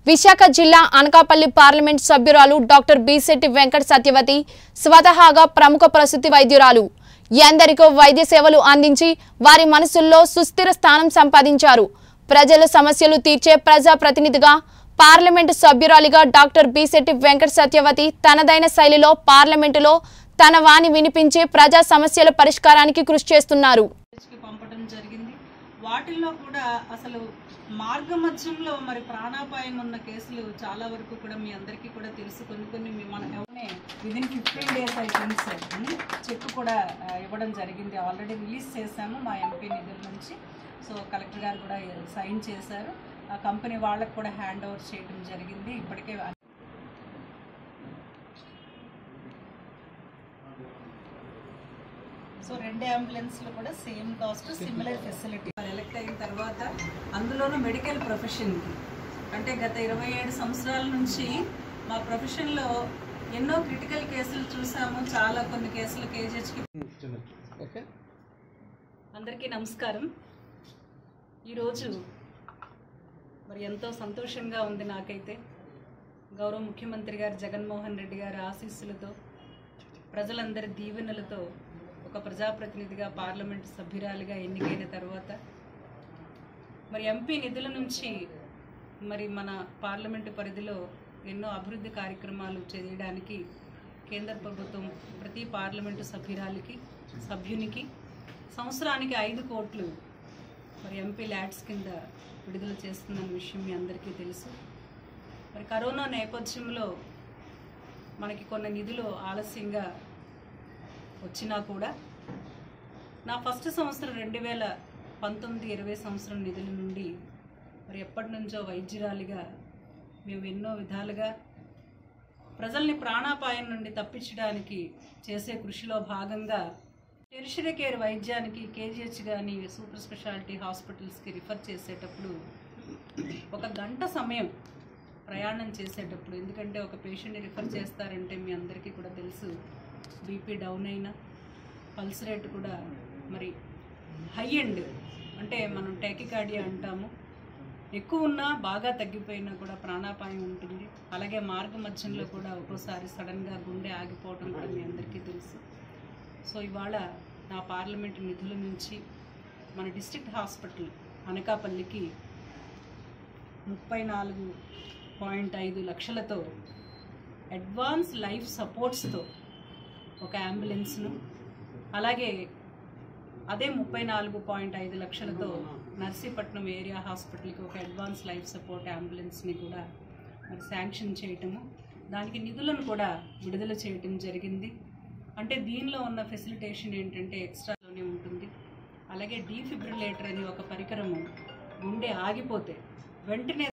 విశాఖ జిల్లా అనకాపల్లి పార్లమెంట్ సభ్యురాలు డాక్టర్ బిశెట్టి వెంకట సత్యవతి స్వతహాగా ప్రముఖ ప్రసూతి వైద్యురాలు ఎందరికో వైద్య సేవలు అందించి వారి మనసుల్లో సుస్థిర స్థానం సంపాదించారు ప్రజల సమస్యలు తీర్చే ప్రజా ప్రతినిధిగా పార్లమెంటు సభ్యురాలిగా డాక్టర్ బిశెట్టి వెంకట సత్యవతి తనదైన శైలిలో పార్లమెంటులో తన వాణి వినిపించి ప్రజా సమస్యల పరిష్కారానికి కృషి చేస్తున్నారు కి పంపడం జరిగింది వాటిల్లో కూడా అసలు మార్గ మధ్యంలో మరి ప్రాణాపాయం ఉన్న కేసులు చాలా వరకు కూడా మీ అందరికీ కూడా తెలుసు కొన్ని కొన్ని మీ మన ఎవరినే within fifteen days I think sir check కూడా ఆ, ఇవ్వడం జరిగింది ఆల్రెడీ రిలీజ్ చేశాము మా ఎంపీ నిధుల నుంచి సో కలెక్టర్ గారు కూడా సైన్ చేశారు ఆ కంపెనీ వాళ్ళకు కూడా హ్యాండ్ ఓవర్ చేయడం జరిగింది ఇప్పటికే సో రెండు అంబులెన్స్లు కూడా same cost similar facility elect అయిన తర్వాత అందులోనూ మెడికల్ ప్రొఫెషన్కి అంటే గత ఇరవై ఏడు సంవత్సరాల నుంచి మా ప్రొఫెషన్లో ఎన్నో క్రిటికల్ కేసులు చూసాము చాలా కొన్ని కేసులు కేజెస్కి ఓకే అందరికీ నమస్కారం ఈరోజు మరి ఎంతో సంతోషంగా ఉంది నాకైతే గౌరవ ముఖ్యమంత్రి గారు జగన్మోహన్ రెడ్డి గారి ఆశీస్సులతో ప్రజలందరి దీవెనలతో ఒక ప్రజాప్రతినిధిగా పార్లమెంటు సభ్యురాలిగా ఎన్నికైన తర్వాత మరి ఎంపీ నిధుల నుంచి మరి మన పార్లమెంటు పరిధిలో ఎన్నో అభివృద్ధి కార్యక్రమాలు చేయడానికి కేంద్ర ప్రభుత్వం ప్రతి పార్లమెంటు సభ్యురాలికి సభ్యునికి సంవత్సరానికి ఐదు కోట్లు మరి ఎంపీ ల్యాడ్స్ కింద విడుదల చేస్తుందన్న విషయం మీ అందరికీ తెలుసు మరి కరోనా నేపథ్యంలో మనకి కొన్ని నిధులు ఆలస్యంగా వచ్చినా కూడా నా ఫస్ట్ సంవత్సరం రెండు వేల పంతొమ్మిది ఇరవై సంవత్సరం నిధుల నుండి మరి ఎప్పటి నుంచో వైద్యురాలిగా మేము ఎన్నో విధాలుగా ప్రజల్ని ప్రాణాపాయం నుండి తప్పించడానికి చేసే కృషిలో భాగంగా టెరిషరీ కేర్ వైద్యానికి కేజీహెచ్ కానీ సూపర్ స్పెషాలిటీ హాస్పిటల్స్కి రిఫర్ చేసేటప్పుడు ఒక గంట సమయం ప్రయాణం చేసేటప్పుడు ఎందుకంటే ఒక పేషెంట్ని రిఫర్ చేస్తారంటే మీ అందరికీ కూడా తెలుసు బీపీ డౌన్ అయినా పల్స్ రేట్ కూడా మరి హై ఎండ్ అంటే మనం టెకికార్డియా అంటాము ఎక్కువ ఉన్నా బాగా తగ్గిపోయినా కూడా ప్రాణాపాయం ఉంటుంది అలాగే మార్గ మధ్యంలో కూడా ఒక్కోసారి సడన్గా గుండె ఆగిపోవడం కూడా మీ అందరికీ తెలుసు సో ఇవాళ నా పార్లమెంట్ నిధుల నుంచి మన డిస్ట్రిక్ట్ హాస్పిటల్ అనకాపల్లికి ముప్పై నాలుగు పాయింట్ ఐదు లక్షలతో అడ్వాన్స్ లైఫ్ సపోర్ట్స్తో ఒక అంబులెన్స్ను అలాగే అదే ముప్పై నాలుగు పాయింట్ ఐదు లక్షలతో నర్సీపట్నం ఏరియా హాస్పిటల్కి ఒక అడ్వాన్స్ లైఫ్ సపోర్ట్ అంబులెన్స్ని కూడా మరి శాంక్షన్ చేయటము దానికి నిధులను కూడా విడుదల చేయటం జరిగింది అంటే దీనిలో ఉన్న ఫెసిలిటేషన్ ఏంటంటే ఎక్స్ట్రాలోనే ఉంటుంది అలాగే డీఫిబ్రిలేటర్ అని ఒక పరికరము గుండె ఆగిపోతే వెంటనే